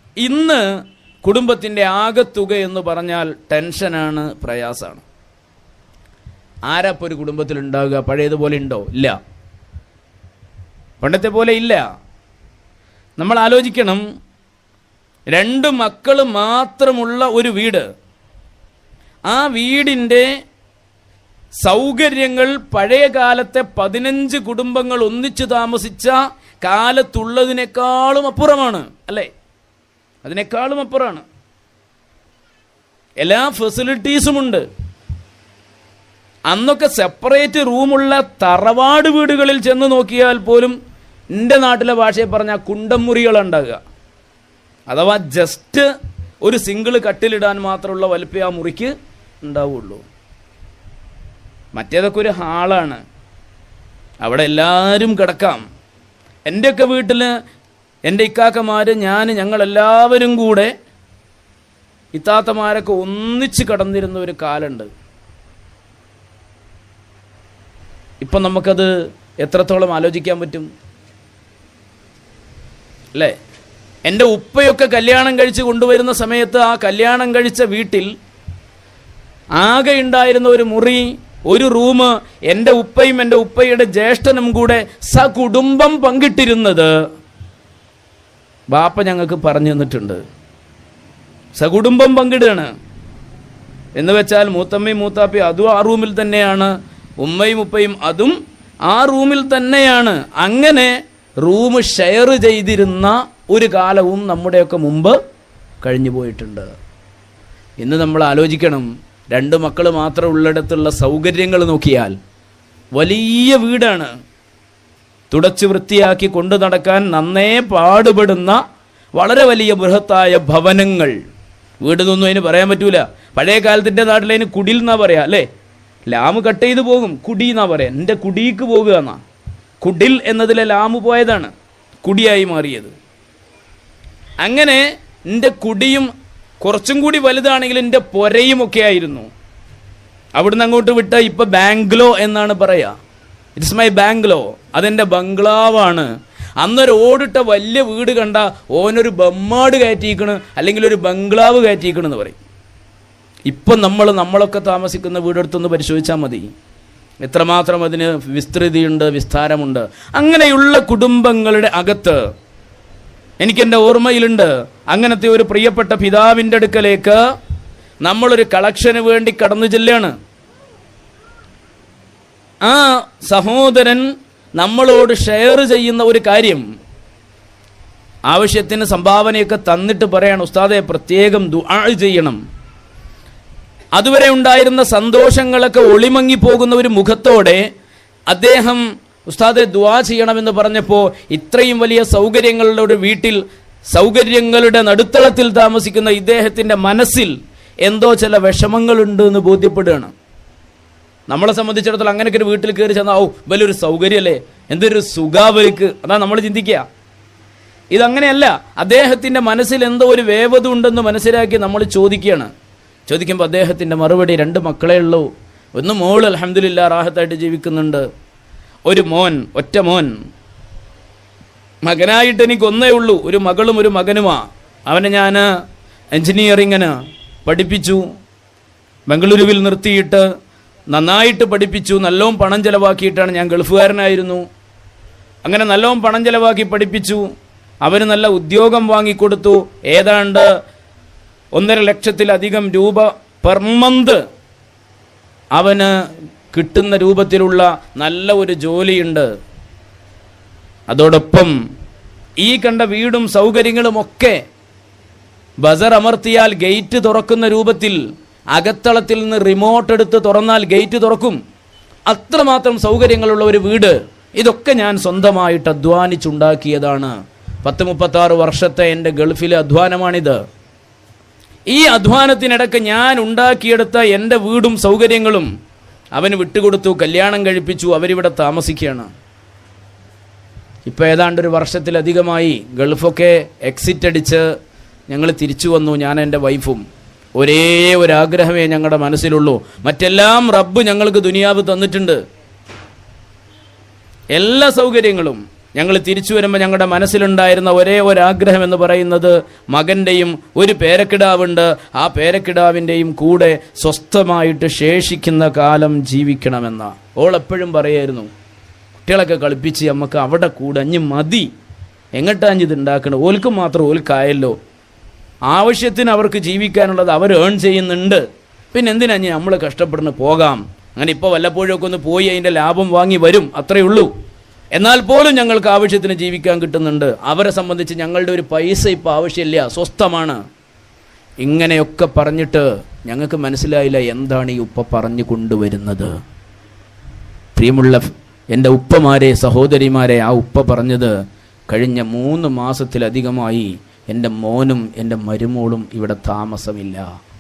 ഇന്ന് കുടുംബത്തിൻ്റെ ആകത്തുക എന്ന് പറഞ്ഞാൽ ടെൻഷനാണ് പ്രയാസമാണ് ആരാ ഇപ്പോൾ ഒരു കുടുംബത്തിൽ ഉണ്ടാകുക പഴയതുപോലെ ഉണ്ടോ ഇല്ല പണ്ടത്തെ പോലെ ഇല്ല നമ്മൾ ആലോചിക്കണം രണ്ട് മക്കൾ മാത്രമുള്ള ഒരു വീട് ആ വീടിൻ്റെ സൗകര്യങ്ങൾ പഴയ കാലത്തെ പതിനഞ്ച് കുടുംബങ്ങൾ ഒന്നിച്ചു താമസിച്ച കാലത്തുള്ളതിനേക്കാളും അപ്പുറമാണ് അല്ലേ അതിനേക്കാളും അപ്പുറമാണ് എല്ലാ ഫെസിലിറ്റീസുമുണ്ട് അന്നൊക്കെ സെപ്പറേറ്റ് റൂമുള്ള തറവാട് വീടുകളിൽ ചെന്ന് നോക്കിയാൽ പോലും എൻ്റെ നാട്ടിലെ ഭാഷയെ പറഞ്ഞാൽ കുണ്ടംമുറികളുണ്ടാകുക അഥവാ ജസ്റ്റ് ഒരു സിംഗിൾ കട്ടിലിടാൻ മാത്രമുള്ള വലിപ്പം ആ മുറിക്ക് ഉണ്ടാവുള്ളൂ മറ്റേതൊക്കെ ഒരു ഹാളാണ് അവിടെ എല്ലാവരും കിടക്കാം എൻ്റെയൊക്കെ വീട്ടിൽ എൻ്റെ ഇക്കാക്കമാർ ഞാൻ ഞങ്ങളെല്ലാവരും കൂടെ ഇത്താത്തമാരൊക്കെ ഒന്നിച്ച് കടന്നിരുന്ന ഒരു കാലുണ്ട് ഇപ്പം നമുക്കത് എത്രത്തോളം ആലോചിക്കാൻ പറ്റും അല്ലേ എൻ്റെ ഉപ്പയൊക്കെ കല്യാണം കഴിച്ച് കൊണ്ടുവരുന്ന സമയത്ത് ആ കല്യാണം കഴിച്ച വീട്ടിൽ ആകെ ഉണ്ടായിരുന്ന ഒരു മുറി ഒരു റൂം എൻ്റെ ഉപ്പയും എൻ്റെ ഉപ്പയുടെ ജ്യേഷ്ഠനും കൂടെ സകുടുംബം പങ്കിട്ടിരുന്നത് ബാപ്പ ഞങ്ങൾക്ക് പറഞ്ഞു തന്നിട്ടുണ്ട് സകുടുംബം പങ്കിടുകയാണ് എന്ന് വെച്ചാൽ മൂത്തമ്മയും മൂത്താപ്പയും അതും ആ റൂമിൽ തന്നെയാണ് ഉമ്മയും ഉപ്പയും അതും ആ റൂമിൽ തന്നെയാണ് അങ്ങനെ റൂം ഷെയർ ചെയ്തിരുന്ന ഒരു കാലവും നമ്മുടെയൊക്കെ മുമ്പ് കഴിഞ്ഞു പോയിട്ടുണ്ട് ഇന്ന് നമ്മൾ ആലോചിക്കണം രണ്ട് മക്കൾ മാത്രം ഉള്ളിടത്തുള്ള സൗകര്യങ്ങൾ നോക്കിയാൽ വലിയ വീടാണ് തുടച്ചു വൃത്തിയാക്കി കൊണ്ടു നടക്കാൻ നന്നേ പാടുപെടുന്ന വളരെ വലിയ ബൃഹത്തായ ഭവനങ്ങൾ വീടെന്നൊന്നും അതിന് പറയാൻ പറ്റൂല പഴയ കാലത്തിൻ്റെ നാട്ടിൽ അതിന് കുടിൽ എന്നാ പറയാ അല്ലേ ലാമ് കട്ട് ചെയ്ത് പോകും കുടി എന്നാ പറയാ എൻ്റെ കുടിക്ക് പോകുക എന്നാ കുടിൽ എന്നതിലെ ലാമ് പോയതാണ് കുടിയായി മാറിയത് അങ്ങനെ എൻ്റെ കുടിയും കുറച്ചും കൂടി വലുതാണെങ്കിൽ എൻ്റെ പൊരയും ഒക്കെ ആയിരുന്നു അവിടുന്ന് അങ്ങോട്ട് വിട്ട ഇപ്പൊ ബാംഗ്ലോ എന്നാണ് പറയാ ഇറ്റ്സ് മൈ ബാംഗ്ലോ അതെന്റെ ബംഗ്ലാവാണ് അന്നൊരു ഓടിട്ട വലിയ വീട് കണ്ട ഓനൊരു ബമ്മാട് കയറ്റിയിക്കണ് അല്ലെങ്കിൽ ഒരു ബംഗ്ലാവ് കയറ്റിയിക്കണെന്ന് പറയും ഇപ്പം നമ്മൾ നമ്മളൊക്കെ താമസിക്കുന്ന വീടെടുത്തൊന്ന് പരിശോധിച്ചാൽ മതി എത്രമാത്രം അതിന് വിസ്തൃതിയുണ്ട് വിസ്താരമുണ്ട് അങ്ങനെയുള്ള കുടുംബങ്ങളുടെ അകത്ത് എനിക്കെൻ്റെ ഓർമ്മയിലുണ്ട് അങ്ങനത്തെ ഒരു പ്രിയപ്പെട്ട പിതാവിൻ്റെ അടുക്കലേക്ക് നമ്മളൊരു കളക്ഷന് വേണ്ടി കടന്നു ചെല്ലാണ് ആ സഹോദരൻ നമ്മളോട് ഷെയർ ചെയ്യുന്ന ഒരു കാര്യം ആവശ്യത്തിന് സംഭാവനയൊക്കെ തന്നിട്ട് പറയാണ് ഉസ്താദെ പ്രത്യേകം ദുആ ചെയ്യണം അതുവരെ ഉണ്ടായിരുന്ന സന്തോഷങ്ങളൊക്കെ ഒളിമങ്ങി പോകുന്ന ഒരു മുഖത്തോടെ അദ്ദേഹം ഉസ്താദെ ദുആ ചെയ്യണമെന്ന് പറഞ്ഞപ്പോൾ ഇത്രയും വലിയ സൗകര്യങ്ങളുടെ ഒരു വീട്ടിൽ സൗകര്യങ്ങളുടെ നടുത്തളത്തിൽ താമസിക്കുന്ന ഇദ്ദേഹത്തിൻ്റെ മനസ്സിൽ എന്തോ ചില വിഷമങ്ങളുണ്ട് എന്ന് ബോധ്യപ്പെടുകയാണ് നമ്മളെ സംബന്ധിച്ചിടത്തോളം അങ്ങനെയൊക്കെ ഒരു വീട്ടിൽ കയറി ചെന്നാൽ ഓ വലിയൊരു സൗകര്യമല്ലേ എന്തൊരു സുഖാവലിക്ക് അതാ നമ്മൾ ചിന്തിക്കുക ഇതങ്ങനെയല്ല അദ്ദേഹത്തിൻ്റെ മനസ്സിൽ എന്തോ ഒരു വേവത ഉണ്ടെന്ന് മനസ്സിലാക്കി നമ്മൾ ചോദിക്കുകയാണ് ചോദിക്കുമ്പോൾ അദ്ദേഹത്തിൻ്റെ മറുപടി രണ്ട് മക്കളേ ഉള്ളൂ ഒന്ന് മോൾ അലഹമില്ല റാഹത്തായിട്ട് ജീവിക്കുന്നുണ്ട് ഒരു മോൻ ഒറ്റ മോൻ മകനായിട്ട് എനിക്ക് ഒന്നേ ഉള്ളൂ ഒരു മകളും ഒരു മകനുമാ അവനെ ഞാൻ എൻജിനീയറിങ്ങിന് പഠിപ്പിച്ചു ബംഗളൂരുവിൽ നിർത്തിയിട്ട് നന്നായിട്ട് പഠിപ്പിച്ചു നല്ലോണം പണം ചെലവാക്കിയിട്ടാണ് ഞാൻ ഗൾഫുകാരനായിരുന്നു അങ്ങനെ നല്ലോണം പണം ചെലവാക്കി പഠിപ്പിച്ചു അവന് നല്ല ഉദ്യോഗം വാങ്ങിക്കൊടുത്തു ഏതാണ്ട് ഒന്നര ലക്ഷത്തിലധികം രൂപ പെർ മന്ത് അവന് കിട്ടുന്ന രൂപത്തിലുള്ള നല്ല ഒരു ജോലിയുണ്ട് അതോടൊപ്പം ഈ കണ്ട വീടും സൗകര്യങ്ങളും ഒക്കെ ബസർ അമർത്തിയാൽ ഗേറ്റ് തുറക്കുന്ന രൂപത്തിൽ അകത്തളത്തിൽ നിന്ന് റിമോട്ട് എടുത്ത് തുറന്നാൽ ഗേറ്റ് തുറക്കും അത്രമാത്രം സൗകര്യങ്ങളുള്ള ഒരു വീട് ഇതൊക്കെ ഞാൻ സ്വന്തമായിട്ട് അധ്വാനിച്ചുണ്ടാക്കിയതാണ് പത്ത് മുപ്പത്താറ് വർഷത്തെ എൻ്റെ ഗൾഫിലെ അധ്വാനമാണിത് ഈ അധ്വാനത്തിനിടക്ക് ഞാൻ ഉണ്ടാക്കിയെടുത്ത എൻ്റെ വീടും സൗകര്യങ്ങളും അവന് വിട്ടുകൊടുത്തു കല്യാണം കഴിപ്പിച്ചു അവരിവിടെ താമസിക്കുകയാണ് ഇപ്പോൾ ഏതാണ്ട് ഒരു വർഷത്തിലധികമായി ഗൾഫൊക്കെ എക്സിറ്റ് അടിച്ച് ഞങ്ങൾ തിരിച്ചു വന്നു ഞാൻ എൻ്റെ വൈഫും ഒരേ ഒരു ആഗ്രഹമേ ഞങ്ങളുടെ മനസ്സിലുള്ളൂ മറ്റെല്ലാം റബ്ബ് ഞങ്ങൾക്ക് ദുനിയാവ് തന്നിട്ടുണ്ട് എല്ലാ സൗകര്യങ്ങളും ഞങ്ങൾ തിരിച്ചു വരുമ്പോൾ ഞങ്ങളുടെ മനസ്സിലുണ്ടായിരുന്ന ഒരേ ഒരാഗ്രഹം എന്ന് പറയുന്നത് മകൻ്റെയും ഒരു പേരക്കിടാവുണ്ട് ആ പേരക്കിടാവിൻ്റെയും കൂടെ സ്വസ്ഥമായിട്ട് ശേഷിക്കുന്ന കാലം ജീവിക്കണമെന്ന ഓൾ എപ്പോഴും പറയായിരുന്നു കുട്ടികളൊക്കെ കളിപ്പിച്ച് നമുക്ക് അവിടെ കൂടെ അഞ്ഞ് മതി എങ്ങട്ടാഞ്ഞ് ഇത് ഉണ്ടാക്കണം ഓൽക്ക് മാത്രം ഓൽക്കായല്ലോ ആവശ്യത്തിന് അവർക്ക് ജീവിക്കാനുള്ളത് അവർ ഏൺ ചെയ്യുന്നുണ്ട് പിന്നെ എന്തിനാ ഇനി നമ്മൾ കഷ്ടപ്പെടുന്നു പോകാം അങ്ങനെ ഇപ്പോൾ വല്ലപ്പോഴും ഒക്കെ ഒന്ന് പോയി അതിൻ്റെ ലാഭം വാങ്ങി വരും അത്രയേ ഉള്ളൂ എന്നാൽ പോലും ഞങ്ങൾക്ക് ആവശ്യത്തിന് ജീവിക്കാൻ കിട്ടുന്നുണ്ട് അവരെ സംബന്ധിച്ച് ഞങ്ങളുടെ ഒരു പൈസ ഇപ്പോൾ ആവശ്യമില്ല സ്വസ്ഥമാണ് ഇങ്ങനെയൊക്കെ പറഞ്ഞിട്ട് ഞങ്ങൾക്ക് മനസ്സിലായില്ല എന്താണ് ഈ ഉപ്പ പറഞ്ഞു കൊണ്ടുവരുന്നത് പ്രിയമുള്ള എൻ്റെ ഉപ്പമാരെ സഹോദരിമാരെ ആ ഉപ്പ പറഞ്ഞത് കഴിഞ്ഞ മൂന്ന് മാസത്തിലധികമായി എൻ്റെ മോനും എൻ്റെ മരുമോളും ഇവിടെ താമസമില്ല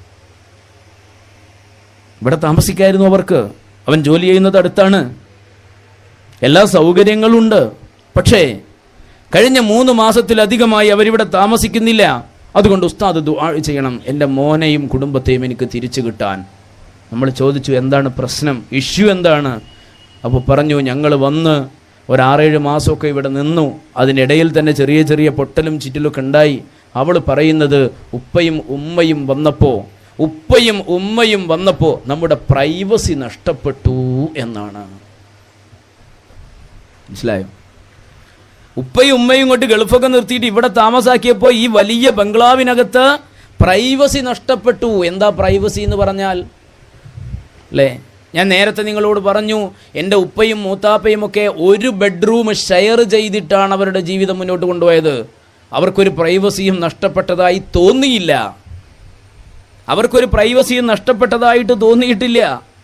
ഇവിടെ താമസിക്കായിരുന്നു അവർക്ക് അവൻ ജോലി ചെയ്യുന്നത് അടുത്താണ് എല്ലാ സൗകര്യങ്ങളുണ്ട് പക്ഷേ കഴിഞ്ഞ മൂന്ന് മാസത്തിലധികമായി അവരിവിടെ താമസിക്കുന്നില്ല അതുകൊണ്ട് ഉസ്താദ് ദുആ ചെയ്യണം എൻ്റെ മോനെയും കുടുംബത്തെയും എനിക്ക് തിരിച്ചു കിട്ടാൻ നമ്മൾ ചോദിച്ചു എന്താണ് പ്രശ്നം ഇഷ്യൂ എന്താണ് അപ്പോൾ പറഞ്ഞു ഞങ്ങൾ വന്ന് ഒരു ആറേഴ് മാസമൊക്കെ ഇവിടെ നിന്നു അതിനിടയിൽ തന്നെ ചെറിയ ചെറിയ പൊട്ടലും ചിറ്റലൊക്കെ ഉണ്ടായി അവൾ പറയുന്നത് ഉപ്പയും ഉമ്മയും വന്നപ്പോൾ ഉപ്പയും ഉമ്മയും വന്നപ്പോൾ നമ്മുടെ പ്രൈവസി നഷ്ടപ്പെട്ടു എന്നാണ് മനസ്സിലായോ ഉപ്പയും ഉമ്മയും കൊണ്ട് ഗൾഫൊക്കെ നിർത്തിയിട്ട് ഇവിടെ താമസാക്കിയപ്പോൾ ഈ വലിയ ബംഗ്ലാവിനകത്ത് പ്രൈവസി നഷ്ടപ്പെട്ടു എന്താ പ്രൈവസി എന്ന് പറഞ്ഞാൽ അല്ലേ ഞാൻ നേരത്തെ നിങ്ങളോട് പറഞ്ഞു എൻ്റെ ഉപ്പയും മൂത്താപ്പയും ഒക്കെ ഒരു ബെഡ്റൂം ഷെയർ ചെയ്തിട്ടാണ് അവരുടെ ജീവിതം മുന്നോട്ട് കൊണ്ടുപോയത് അവർക്കൊരു പ്രൈവസിയും നഷ്ടപ്പെട്ടതായി തോന്നിയില്ല അവർക്കൊരു പ്രൈവസിയും നഷ്ടപ്പെട്ടതായിട്ട് തോന്നിയിട്ടില്ല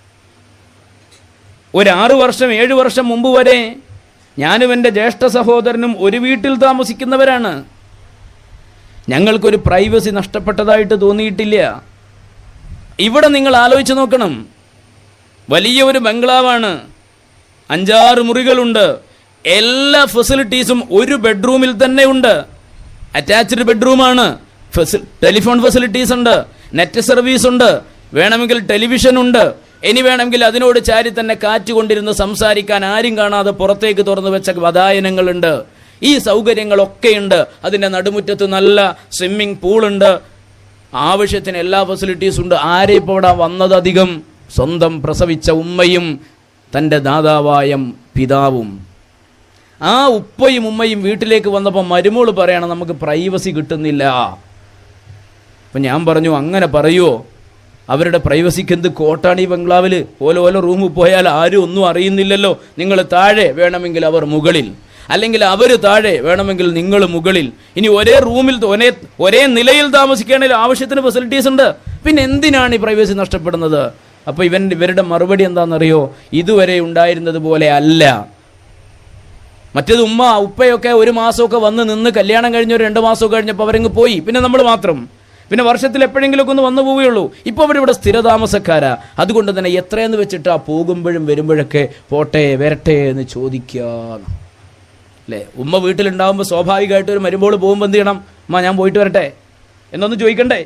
ഒരു ആറ് വർഷം ഏഴ് വർഷം മുമ്പ് വരെ ഞാനും എൻ്റെ ജ്യേഷ്ഠ സഹോദരനും ഒരു വീട്ടിൽ താമസിക്കുന്നവരാണ് ഞങ്ങൾക്കൊരു പ്രൈവസി നഷ്ടപ്പെട്ടതായിട്ട് തോന്നിയിട്ടില്ല ഇവിടെ നിങ്ങൾ ആലോചിച്ച് നോക്കണം വലിയ ഒരു ബംഗ്ലാവാണ് അഞ്ചാറ് മുറികളുണ്ട് എല്ലാ ഫെസിലിറ്റീസും ഒരു ബെഡ്റൂമിൽ തന്നെ ഉണ്ട് അറ്റാച്ച്ഡ് ബെഡ്റൂമാണ് ടെലിഫോൺ ഫെസിലിറ്റീസ് ഉണ്ട് നെറ്റ് സർവീസ് ഉണ്ട് വേണമെങ്കിൽ ടെലിവിഷൻ ഉണ്ട് ഇനി വേണമെങ്കിൽ അതിനോട് ചാരി തന്നെ കാറ്റ് കൊണ്ടിരുന്ന് സംസാരിക്കാൻ ആരും കാണാതെ പുറത്തേക്ക് തുറന്നു വെച്ച വതായനങ്ങളുണ്ട് ഈ സൗകര്യങ്ങളൊക്കെയുണ്ട് അതിൻ്റെ നടുമുറ്റത്ത് നല്ല സ്വിമ്മിംഗ് പൂളുണ്ട് ആവശ്യത്തിന് എല്ലാ ഫെസിലിറ്റീസും ഉണ്ട് ആരെ ഇപ്പോൾ ഇവിടെ വന്നത് അധികം സ്വന്തം പ്രസവിച്ച ഉമ്മയും തൻ്റെ ദാതാവായ പിതാവും ആ ഉപ്പയും ഉമ്മയും വീട്ടിലേക്ക് വന്നപ്പോൾ മരുമോള് പറയണം നമുക്ക് പ്രൈവസി കിട്ടുന്നില്ല അപ്പം ഞാൻ പറഞ്ഞു അങ്ങനെ പറയുമോ അവരുടെ പ്രൈവസിക്ക് എന്ത് കോട്ടാണ് ഈ ബംഗ്ലാവിൽ ഓല ഓല റൂമിൽ പോയാൽ ആരും ഒന്നും അറിയുന്നില്ലല്ലോ നിങ്ങൾ താഴെ വേണമെങ്കിൽ അവർ മുകളിൽ അല്ലെങ്കിൽ അവർ താഴെ വേണമെങ്കിൽ നിങ്ങൾ മുകളിൽ ഇനി ഒരേ റൂമിൽ ഒരേ ഒരേ നിലയിൽ താമസിക്കുകയാണെങ്കിൽ ആവശ്യത്തിന് ഫെസിലിറ്റീസ് ഉണ്ട് പിന്നെ എന്തിനാണ് ഈ പ്രൈവസി നഷ്ടപ്പെടുന്നത് അപ്പോൾ ഇവൻ ഇവരുടെ മറുപടി എന്താണെന്നറിയോ ഇതുവരെ ഉണ്ടായിരുന്നത് പോലെ അല്ല മറ്റേത് ഉമ്മ ഉപ്പയൊക്കെ ഒരു മാസമൊക്കെ വന്ന് നിന്ന് കല്യാണം കഴിഞ്ഞ് ഒരു രണ്ട് മാസമൊക്കെ കഴിഞ്ഞപ്പോൾ അവരങ്ങ് പോയി പിന്നെ നമ്മൾ മാത്രം പിന്നെ വർഷത്തിൽ എപ്പോഴെങ്കിലുമൊക്കെ ഒന്ന് വന്നു പോവുകയുള്ളൂ ഇപ്പോൾ അവരിവിടെ സ്ഥിരതാമസക്കാരാ അതുകൊണ്ട് തന്നെ എത്രയെന്ന് വെച്ചിട്ടാ പോകുമ്പോഴും വരുമ്പോഴൊക്കെ പോട്ടെ വരട്ടെ എന്ന് ചോദിക്കാന്ന് അല്ലേ ഉമ്മ വീട്ടിലുണ്ടാകുമ്പോൾ സ്വാഭാവികമായിട്ട് ഒരു മരുമ്പോൾ പോകുമ്പോൾ എന്ത് ചെയ്യണം അമ്മ ഞാൻ പോയിട്ട് വരട്ടെ എന്നൊന്ന് ചോദിക്കണ്ടേ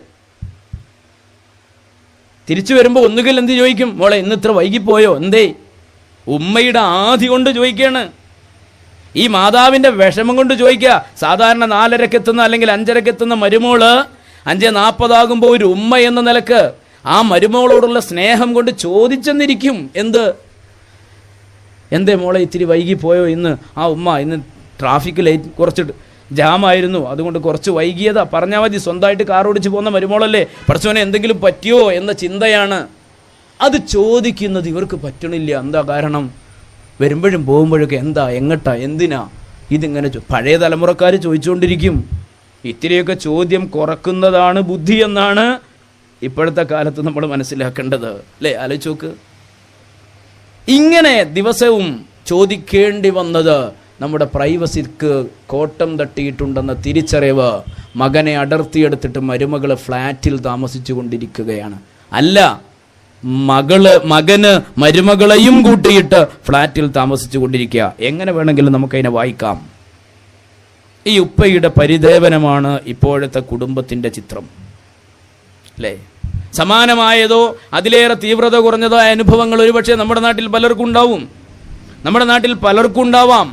തിരിച്ചു വരുമ്പോൾ ഒന്നുകിൽ എന്ത് ചോദിക്കും മോളെ ഇന്ന് ഇത്ര വൈകിപ്പോയോ എന്തേ ഉമ്മയുടെ ആധി കൊണ്ട് ചോദിക്കുകയാണ് ഈ മാതാവിന്റെ വിഷമം കൊണ്ട് ചോദിക്കുക സാധാരണ നാലരക്ക് എത്തുന്ന അല്ലെങ്കിൽ അഞ്ചരക്ക് എത്തുന്ന മരുമോള് അഞ്ച് നാൽപ്പതാകുമ്പോൾ ഒരു ഉമ്മ എന്ന നിലക്ക് ആ മരുമോളോടുള്ള സ്നേഹം കൊണ്ട് ചോദിച്ചെന്നിരിക്കും എന്ത് എന്തേ മോളെ ഇത്തിരി വൈകി പോയോ ഇന്ന് ആ ഉമ്മ ഇന്ന് ട്രാഫിക് ലൈറ്റ് കുറച്ച് ജാമായിരുന്നു അതുകൊണ്ട് കുറച്ച് വൈകിയതാ പറഞ്ഞാൽ മതി സ്വന്തമായിട്ട് കാർ ഓടിച്ച് പോകുന്ന മരുമോളല്ലേ പഠിച്ചവനെ എന്തെങ്കിലും പറ്റിയോ എന്ന ചിന്തയാണ് അത് ചോദിക്കുന്നത് ഇവർക്ക് പറ്റണില്ല എന്താ കാരണം വരുമ്പോഴും പോകുമ്പോഴൊക്കെ എന്താ എങ്ങട്ടാ എന്തിനാ ഇതിങ്ങനെ ചോ- പഴയ തലമുറക്കാർ ചോദിച്ചുകൊണ്ടിരിക്കും ഇത്തിരിയൊക്കെ ചോദ്യം കുറക്കുന്നതാണ് ബുദ്ധി എന്നാണ് ഇപ്പോഴത്തെ കാലത്ത് നമ്മൾ മനസ്സിലാക്കേണ്ടത് അല്ലേ ആലോചിച്ച് നോക്ക് ഇങ്ങനെ ദിവസവും ചോദിക്കേണ്ടി വന്നത് നമ്മുടെ പ്രൈവസിക്ക് കോട്ടം തട്ടിയിട്ടുണ്ടെന്ന തിരിച്ചറിവ് മകനെ അടർത്തിയെടുത്തിട്ട് മരുമകൾ ഫ്ലാറ്റിൽ താമസിച്ചു കൊണ്ടിരിക്കുകയാണ് അല്ല മകള് മകന് മരുമകളെയും കൂട്ടിയിട്ട് ഫ്ലാറ്റിൽ താമസിച്ചു കൊണ്ടിരിക്കുക എങ്ങനെ വേണമെങ്കിലും നമുക്കതിനെ വായിക്കാം ഈ ഉപ്പയുടെ പരിദേവനമാണ് ഇപ്പോഴത്തെ കുടുംബത്തിന്റെ ചിത്രം അല്ലേ സമാനമായതോ അതിലേറെ തീവ്രത കുറഞ്ഞതോ ആയ അനുഭവങ്ങൾ ഒരുപക്ഷെ നമ്മുടെ നാട്ടിൽ പലർക്കും ഉണ്ടാവും നമ്മുടെ നാട്ടിൽ പലർക്കും ഉണ്ടാവാം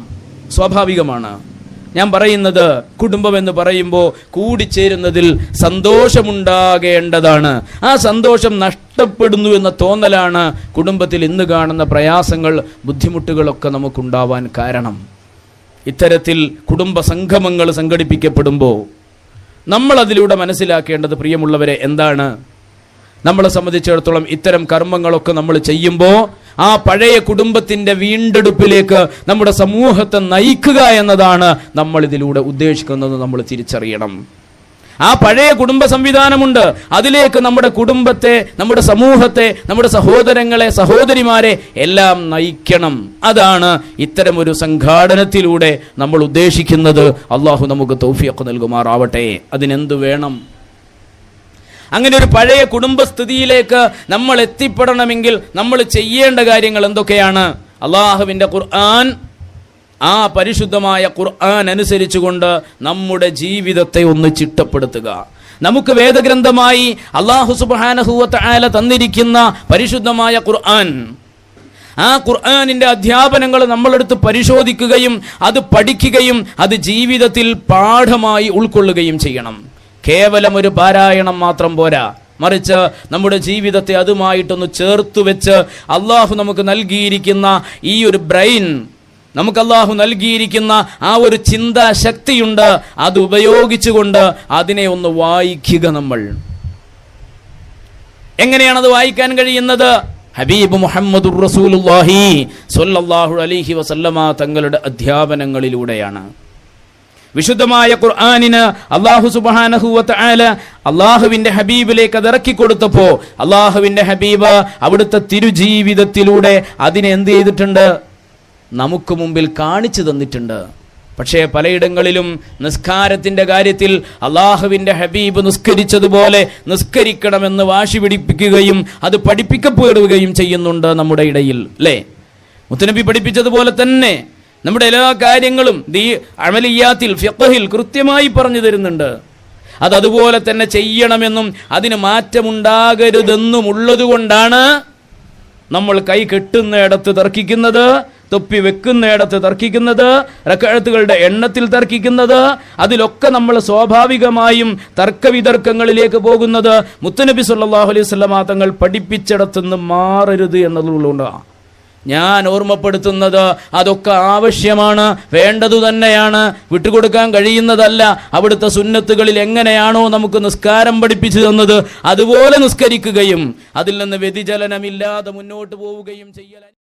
സ്വാഭാവികമാണ് ഞാൻ പറയുന്നത് കുടുംബം എന്ന് പറയുമ്പോൾ കൂടിച്ചേരുന്നതിൽ സന്തോഷമുണ്ടാകേണ്ടതാണ് ആ സന്തോഷം നഷ്ടപ്പെടുന്നു എന്ന തോന്നലാണ് കുടുംബത്തിൽ ഇന്ന് കാണുന്ന പ്രയാസങ്ങൾ ബുദ്ധിമുട്ടുകളൊക്കെ നമുക്കുണ്ടാവാൻ കാരണം ഇത്തരത്തിൽ കുടുംബ സംഗമങ്ങൾ സംഘടിപ്പിക്കപ്പെടുമ്പോൾ നമ്മൾ അതിലൂടെ മനസ്സിലാക്കേണ്ടത് പ്രിയമുള്ളവരെ എന്താണ് നമ്മളെ സംബന്ധിച്ചിടത്തോളം ഇത്തരം കർമ്മങ്ങളൊക്കെ നമ്മൾ ചെയ്യുമ്പോൾ ആ പഴയ കുടുംബത്തിന്റെ വീണ്ടെടുപ്പിലേക്ക് നമ്മുടെ സമൂഹത്തെ നയിക്കുക എന്നതാണ് നമ്മൾ ഇതിലൂടെ ഉദ്ദേശിക്കുന്നത് നമ്മൾ തിരിച്ചറിയണം ആ പഴയ കുടുംബ സംവിധാനമുണ്ട് അതിലേക്ക് നമ്മുടെ കുടുംബത്തെ നമ്മുടെ സമൂഹത്തെ നമ്മുടെ സഹോദരങ്ങളെ സഹോദരിമാരെ എല്ലാം നയിക്കണം അതാണ് ഇത്തരം ഒരു സംഘാടനത്തിലൂടെ നമ്മൾ ഉദ്ദേശിക്കുന്നത് അള്ളാഹു നമുക്ക് തൗഫിയൊക്കെ നൽകുമാറാവട്ടെ അതിനെന്തു വേണം അങ്ങനെ ഒരു പഴയ കുടുംബസ്ഥിതിയിലേക്ക് നമ്മൾ എത്തിപ്പെടണമെങ്കിൽ നമ്മൾ ചെയ്യേണ്ട കാര്യങ്ങൾ എന്തൊക്കെയാണ് അള്ളാഹുവിൻ്റെ ഖുർആൻ ആ പരിശുദ്ധമായ ഖുർആൻ അനുസരിച്ചുകൊണ്ട് നമ്മുടെ ജീവിതത്തെ ഒന്ന് ചിട്ടപ്പെടുത്തുക നമുക്ക് വേദഗ്രന്ഥമായി അള്ളാഹു സുബാനഹുവത്ത് ആല തന്നിരിക്കുന്ന പരിശുദ്ധമായ ഖുർആൻ ആ ഖുർആാനിന്റെ അധ്യാപനങ്ങൾ നമ്മളെടുത്ത് പരിശോധിക്കുകയും അത് പഠിക്കുകയും അത് ജീവിതത്തിൽ പാഠമായി ഉൾക്കൊള്ളുകയും ചെയ്യണം കേവലം ഒരു പാരായണം മാത്രം പോരാ മറിച്ച് നമ്മുടെ ജീവിതത്തെ അതുമായിട്ടൊന്ന് ചേർത്ത് വെച്ച് അള്ളാഹു നമുക്ക് നൽകിയിരിക്കുന്ന ഈ ഒരു ബ്രെയിൻ നമുക്ക് അള്ളാഹു നൽകിയിരിക്കുന്ന ആ ഒരു ചിന്താശക്തിയുണ്ട് അത് ഉപയോഗിച്ചുകൊണ്ട് അതിനെ ഒന്ന് വായിക്കുക നമ്മൾ എങ്ങനെയാണ് അത് വായിക്കാൻ കഴിയുന്നത് ഹബീബ് മുഹമ്മദ് റസൂലുള്ളാഹി സ്വല്ലല്ലാഹു അലൈഹി വസല്ലമ തങ്ങളുടെ അധ്യാപനങ്ങളിലൂടെയാണ് വിശുദ്ധമായ ഖുർആാനിന് അള്ളാഹു സുബാനഹുവത്ത് ആല അള്ളാഹുവിന്റെ ഹബീബിലേക്ക് അത് ഇറക്കി കൊടുത്തപ്പോ അള്ളാഹുവിന്റെ ഹബീബ് അവിടുത്തെ തിരുജീവിതത്തിലൂടെ അതിനെ എന്ത് ചെയ്തിട്ടുണ്ട് നമുക്ക് മുമ്പിൽ കാണിച്ചു തന്നിട്ടുണ്ട് പക്ഷേ പലയിടങ്ങളിലും നിസ്കാരത്തിന്റെ കാര്യത്തിൽ അള്ളാഹുവിന്റെ ഹബീബ് നിസ്കരിച്ചതുപോലെ നിസ്കരിക്കണമെന്ന് വാശി പിടിപ്പിക്കുകയും അത് പഠിപ്പിക്കപ്പെടുകയും ചെയ്യുന്നുണ്ട് നമ്മുടെ ഇടയിൽ അല്ലേ മുത്തനബി പഠിപ്പിച്ചതുപോലെ തന്നെ നമ്മുടെ എല്ലാ കാര്യങ്ങളും ദീ അമലിയാത്തിൽ ഫിഖഹിൽ കൃത്യമായി പറഞ്ഞു തരുന്നുണ്ട് അത് അതുപോലെ തന്നെ ചെയ്യണമെന്നും അതിന് മാറ്റമുണ്ടാകരുതെന്നും ഉള്ളതുകൊണ്ടാണ് നമ്മൾ കൈ കെട്ടുന്നിടത്ത് തർക്കിക്കുന്നത് തൊപ്പി വെക്കുന്നിടത്ത് തർക്കിക്കുന്നത് റക്കഴത്തുകളുടെ എണ്ണത്തിൽ തർക്കിക്കുന്നത് അതിലൊക്കെ നമ്മൾ സ്വാഭാവികമായും തർക്കവിതർക്കങ്ങളിലേക്ക് പോകുന്നത് മുത്തനബി സല്ലല്ലാഹു അലൈഹി വസല്ലമ തങ്ങൾ പഠിപ്പിച്ചിടത്തുനിന്ന് മാറരുത് എന്നതുകൊണ്ടാണ് ഞാൻ ഓർമ്മപ്പെടുത്തുന്നത് അതൊക്കെ ആവശ്യമാണ് വേണ്ടതു തന്നെയാണ് വിട്ടുകൊടുക്കാൻ കഴിയുന്നതല്ല അവിടുത്തെ സുന്നത്തുകളിൽ എങ്ങനെയാണോ നമുക്ക് നിസ്കാരം പഠിപ്പിച്ചു തന്നത് അതുപോലെ നിസ്കരിക്കുകയും അതിൽ നിന്ന് വ്യതിചലനമില്ലാതെ മുന്നോട്ട് പോവുകയും ചെയ്യൽ